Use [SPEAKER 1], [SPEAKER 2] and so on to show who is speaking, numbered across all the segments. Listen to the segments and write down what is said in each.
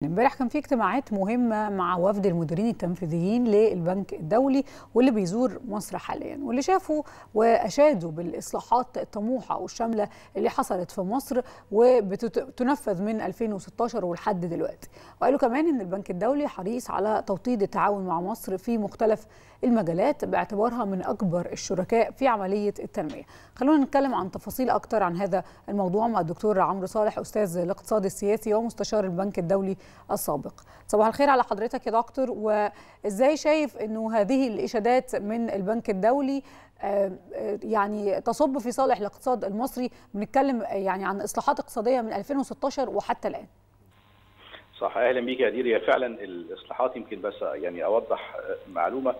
[SPEAKER 1] امبارح كان في اجتماعات مهمة مع وفد المديرين التنفيذيين للبنك الدولي واللي بيزور مصر حاليا واللي شافوا وأشادوا بالإصلاحات الطموحة والشاملة اللي حصلت في مصر وبتنفذ من 2016 ولحد دلوقتي وقالوا كمان إن البنك الدولي حريص على توطيد التعاون مع مصر في مختلف المجالات باعتبارها من أكبر الشركاء في عملية التنمية خلونا نتكلم عن تفاصيل أكتر عن هذا الموضوع مع الدكتور عمرو صالح أستاذ الاقتصاد السياسي ومستشار البنك الدولي السابق صباح الخير على حضرتك يا دكتور وازاي شايف انه هذه الاشادات من البنك الدولي يعني تصب في صالح الاقتصاد المصري بنتكلم يعني عن اصلاحات اقتصاديه من 2016 وحتى الان
[SPEAKER 2] صح اهلا بيك يا دير هي فعلا الاصلاحات يمكن بس يعني اوضح معلومه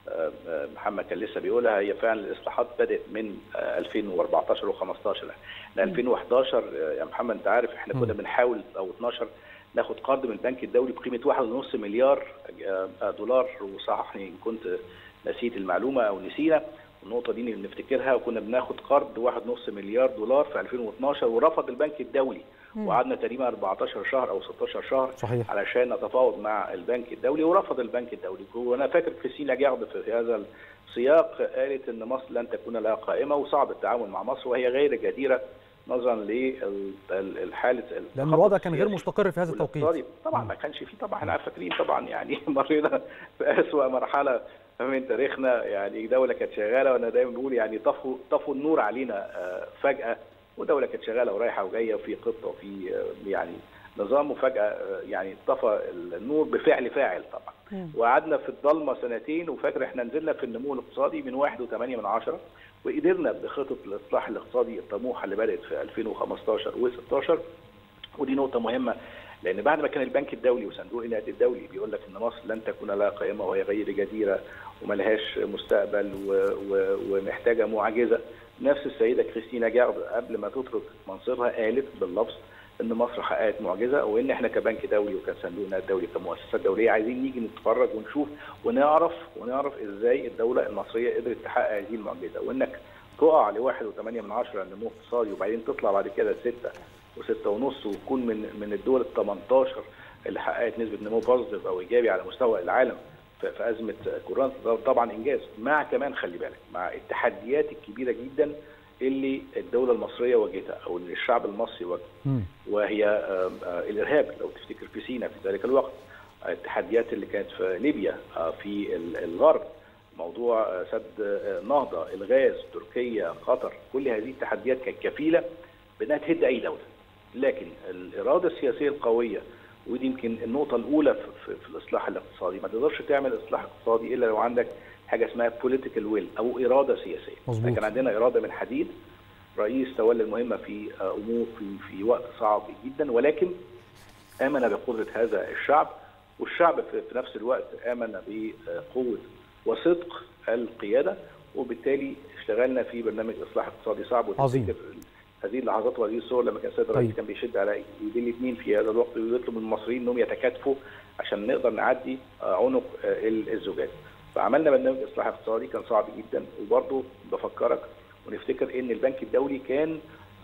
[SPEAKER 2] محمد كان لسه بيقولها هي فعلا الاصلاحات بدات من 2014 و15 ل 2011 يا محمد انت عارف احنا كنا بنحاول او 12 ناخد قرض من البنك الدولي بقيمه 1.5 مليار دولار وصححني ان كنت نسيت المعلومه او نسينا النقطه دي نفتكرها وكنا بناخد قرض 1.5 مليار دولار في 2012 ورفض البنك الدولي وقعدنا تقريبا 14 شهر او 16 شهر
[SPEAKER 3] صحيح.
[SPEAKER 2] علشان نتفاوض مع البنك الدولي ورفض البنك الدولي وانا فاكر كريستين لاجارد في هذا السياق قالت ان مصر لن تكون لها قائمه وصعب التعامل مع مصر وهي غير جديره نظرا للحاله
[SPEAKER 3] لان الوضع كان غير مستقر في هذا التوقيت
[SPEAKER 2] طبعا ما كانش فيه طبعا احنا فاكرين طبعا يعني مرينا في اسوء مرحله من تاريخنا يعني دوله كانت شغاله وانا دايما بقول يعني طفوا طفوا النور علينا فجاه ودوله كانت شغاله ورايحه وجايه وفي خطه وفي يعني نظام وفجاه يعني طفى النور بفعل فاعل طبعا وقعدنا في الضلمه سنتين وفاكر احنا نزلنا في النمو الاقتصادي من 1.8 من عشرة وقدرنا بخطط الاصلاح الاقتصادي الطموحه اللي بدات في 2015 و16 ودي نقطه مهمه لان بعد ما كان البنك الدولي وصندوق النقد الدولي بيقول لك ان مصر لن تكون لها قائمه وهي غير جديره وملهاش مستقبل و... و... ومحتاجه معجزه نفس السيده كريستينا جارد قبل ما تترك منصبها قالت باللفظ ان مصر حققت معجزه وان احنا كبنك دولي وكصندوق النقد الدولي كمؤسسات دوليه عايزين نيجي نتفرج ونشوف ونعرف ونعرف ازاي الدوله المصريه قدرت تحقق هذه المعجزه وانك تقع ل 1.8 من عشرة نمو اقتصادي وبعدين تطلع بعد كده 6 و6 ونص وتكون من من الدول ال 18 اللي حققت نسبه نمو بوزيتيف او ايجابي على مستوى العالم في ازمه كورونا طبعا انجاز مع كمان خلي بالك مع التحديات الكبيره جدا اللي الدوله المصريه واجهتها او اللي الشعب المصري واجهه وهي الارهاب لو تفتكر في سيناء في ذلك الوقت التحديات اللي كانت في ليبيا في الغرب موضوع سد نهضه الغاز تركيا قطر كل هذه التحديات كانت كفيله بانها تهد اي دوله لكن الاراده السياسيه القويه ودي يمكن النقطه الاولى في, في الاصلاح الاقتصادي ما تقدرش تعمل اصلاح اقتصادي الا لو عندك حاجه اسمها بوليتيكال ويل او اراده سياسيه
[SPEAKER 3] مظبوط.
[SPEAKER 2] كان عندنا اراده من حديد رئيس تولى المهمه في امور في, في وقت صعب جدا ولكن امن بقدره هذا الشعب والشعب في, في نفس الوقت امن بقوه وصدق القياده وبالتالي اشتغلنا في برنامج اصلاح اقتصادي صعب
[SPEAKER 3] عظيم
[SPEAKER 2] هذه اللحظات وهذه الصور لما كان السيد الرئيس كان بيشد على ايدين الاثنين في هذا الوقت ويطلب من المصريين انهم يتكاتفوا عشان نقدر نعدي عنق الزجاج. فعملنا برنامج اصلاح اقتصادي كان صعب جدا وبرضه بفكرك ونفتكر ان البنك الدولي كان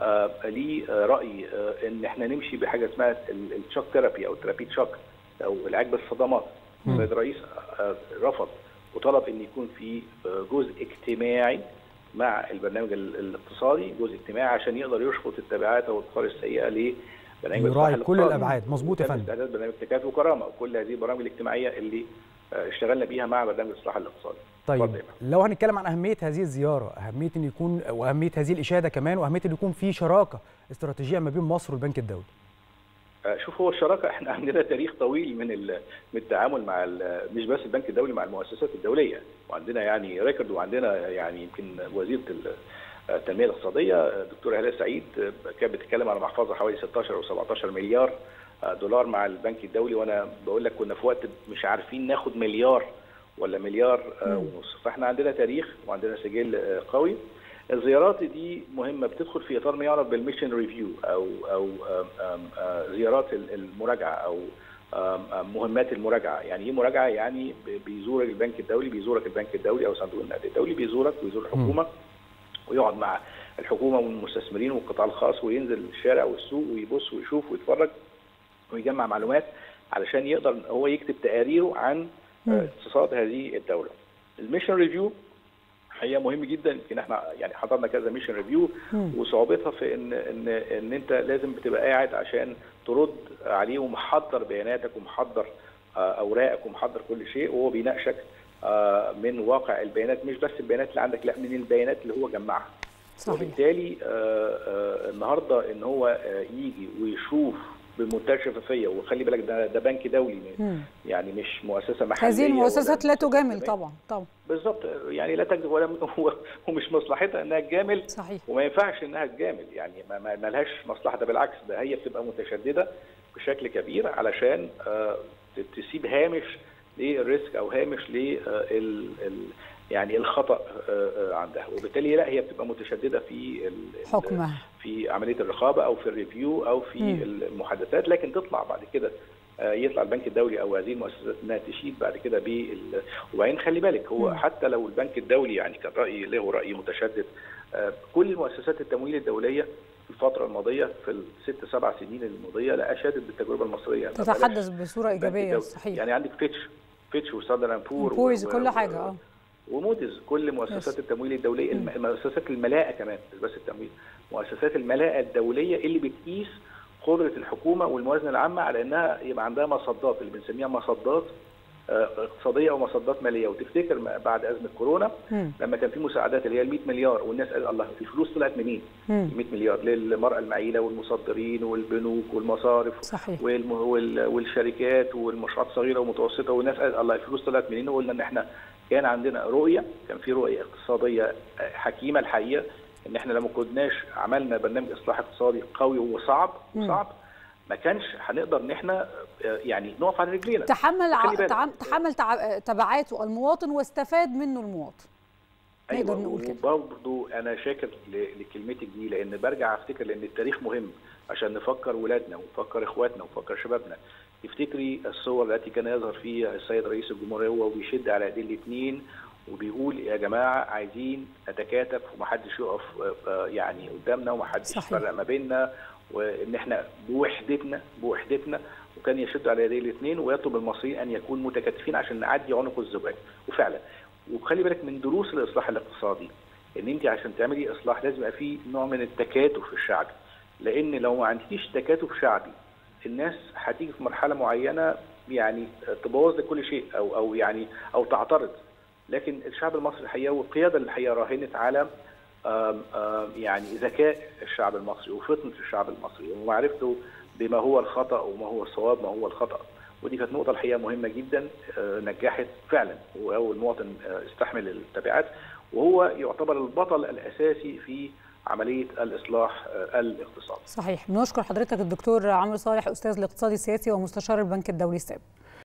[SPEAKER 2] ليه راي ان احنا نمشي بحاجه اسمها الشوك ثيرابي او ثيرابي شوك او العلاج بالصدمات. السيد الرئيس رفض وطلب ان يكون في جزء اجتماعي مع البرنامج الاقتصادي جزء اجتماعي عشان يقدر يشفط التبعات او الاثار السيئه لبرنامج
[SPEAKER 3] يراعي كل الابعاد مظبوط يا فندم
[SPEAKER 2] استعداد برنامج تكافؤ وكرامه وكل هذه البرامج الاجتماعيه اللي اشتغلنا بيها مع برنامج الاصلاح الاقتصادي
[SPEAKER 3] طيب لو هنتكلم عن اهميه هذه الزياره اهميه ان يكون واهميه هذه الاشاده كمان واهميه ان يكون في شراكه استراتيجيه ما بين مصر والبنك الدولي
[SPEAKER 2] شوف هو الشراكه احنا عندنا تاريخ طويل من من التعامل مع مش بس البنك الدولي مع المؤسسات الدوليه وعندنا يعني ريكورد وعندنا يعني يمكن وزيره التنميه الاقتصاديه دكتوره هلال سعيد كانت بتتكلم على محفظه حوالي 16 او 17 مليار دولار مع البنك الدولي وانا بقول لك كنا في وقت مش عارفين ناخد مليار ولا مليار ونص فاحنا عندنا تاريخ وعندنا سجل قوي الزيارات دي مهمه بتدخل في اطار ما يعرف بالميشن ريفيو او او زيارات المراجعه او مهمات المراجعه يعني ايه مراجعه يعني بيزورك البنك الدولي بيزورك البنك الدولي او صندوق النقد الدولي بيزورك ويزور الحكومه ويقعد مع الحكومه والمستثمرين والقطاع الخاص وينزل الشارع والسوق ويبص ويشوف ويتفرج ويجمع معلومات علشان يقدر هو يكتب تقاريره عن اقتصاد هذه الدوله. الميشن ريفيو حقيقه مهم جدا يمكن احنا يعني حضرنا كذا ميشن ريفيو وصعوبتها في ان ان ان انت لازم بتبقى قاعد عشان ترد عليه ومحضر بياناتك ومحضر اوراقك ومحضر كل شيء وهو بيناقشك من واقع البيانات مش بس البيانات اللي عندك لا من البيانات اللي هو جمعها
[SPEAKER 1] صحيح.
[SPEAKER 2] وبالتالي النهارده ان هو يجي ويشوف بمنتهى الشفافيه وخلي بالك ده ده بنك دولي
[SPEAKER 1] مم.
[SPEAKER 2] يعني مش مؤسسه محليه
[SPEAKER 1] هذه المؤسسات لا تجامل طبعا طبعا
[SPEAKER 2] بالظبط يعني لا تجد ولا ومش مصلحتها انها تجامل
[SPEAKER 1] صحيح
[SPEAKER 2] وما ينفعش انها تجامل يعني ما, ما لهاش مصلحه ده بالعكس ده هي بتبقى متشدده بشكل كبير علشان تسيب هامش للريسك او هامش لل يعني الخطا عندها وبالتالي لا هي بتبقى متشدده في
[SPEAKER 1] حكمها
[SPEAKER 2] في عمليه الرقابه او في الريفيو او في م. المحادثات لكن تطلع بعد كده يطلع البنك الدولي او هذه المؤسسات انها تشيد بعد كده بال وبعدين خلي بالك هو م. حتى لو البنك الدولي يعني كان راي له راي متشدد كل مؤسسات التمويل الدوليه في الفتره الماضيه في الست سبع سنين الماضيه لا اشادت بالتجربه المصريه
[SPEAKER 1] تتحدث بصوره ايجابيه صحيح
[SPEAKER 2] يعني عندك فيتش فيتش وستاندرد بور
[SPEAKER 1] بورز كل حاجه اه
[SPEAKER 2] وموديز كل مؤسسات التمويل الدوليه مؤسسات الملاءه كمان مش بس التمويل مؤسسات الملاءه الدوليه اللي بتقيس قدره الحكومه والموازنه العامه على انها يبقى عندها مصدات اللي بنسميها مصدات اقتصاديه او مصدات ماليه وتفتكر بعد ازمه كورونا
[SPEAKER 1] مم.
[SPEAKER 2] لما كان في مساعدات اللي هي ال 100 مليار والناس قالت الله الفلوس طلعت منين؟ 100 مليار للمراه المعيله والمصدرين والبنوك والمصارف
[SPEAKER 1] صحيح.
[SPEAKER 2] والم... وال... والشركات والمشروعات الصغيره والمتوسطه والناس قالت الله الفلوس طلعت منين وقلنا ان احنا كان عندنا رؤيه كان في رؤيه اقتصاديه حكيمه الحقيقه ان احنا لما كناش عملنا برنامج اصلاح اقتصادي قوي وصعب وصعب ما كانش هنقدر ان احنا يعني نقف على رجلينا
[SPEAKER 1] تحمل ع... تحمل تع... تبعاته المواطن واستفاد منه المواطن
[SPEAKER 2] نقدر أيوة نقول كده وبرضه انا شاكر لكلمتك دي لان برجع افتكر لان التاريخ مهم عشان نفكر ولادنا ونفكر اخواتنا ونفكر شبابنا تفتكري الصور التي كان يظهر فيها السيد رئيس الجمهوريه وهو بيشد على ايدين الاثنين وبيقول يا جماعه عايزين نتكاتف ومحدش يقف يعني قدامنا ومحدش يفرق ما بيننا وان احنا بوحدتنا بوحدتنا وكان يشد على يدي الاثنين ويطلب المصريين ان يكونوا متكاتفين عشان نعدي عنق الزجاج وفعلا وخلي بالك من دروس الاصلاح الاقتصادي ان انت عشان تعملي اصلاح لازم يبقى في نوع من التكاتف الشعبي لان لو ما عندكيش تكاتف شعبي الناس هتيجي في مرحله معينه يعني تبوظ لك كل شيء او او يعني او تعترض لكن الشعب المصري الحقيقه والقياده الحقيقه راهنت على آم آم يعني ذكاء الشعب المصري وفطنه الشعب المصري ومعرفته بما هو الخطا وما هو الصواب ما هو الخطا ودي كانت نقطه الحقيقه مهمه جدا نجحت فعلا وهو المواطن استحمل التبعات وهو يعتبر البطل الاساسي في عمليه الاصلاح الاقتصادي.
[SPEAKER 1] صحيح، بنشكر حضرتك الدكتور عمرو صالح استاذ الاقتصاد السياسي ومستشار البنك الدولي السابق.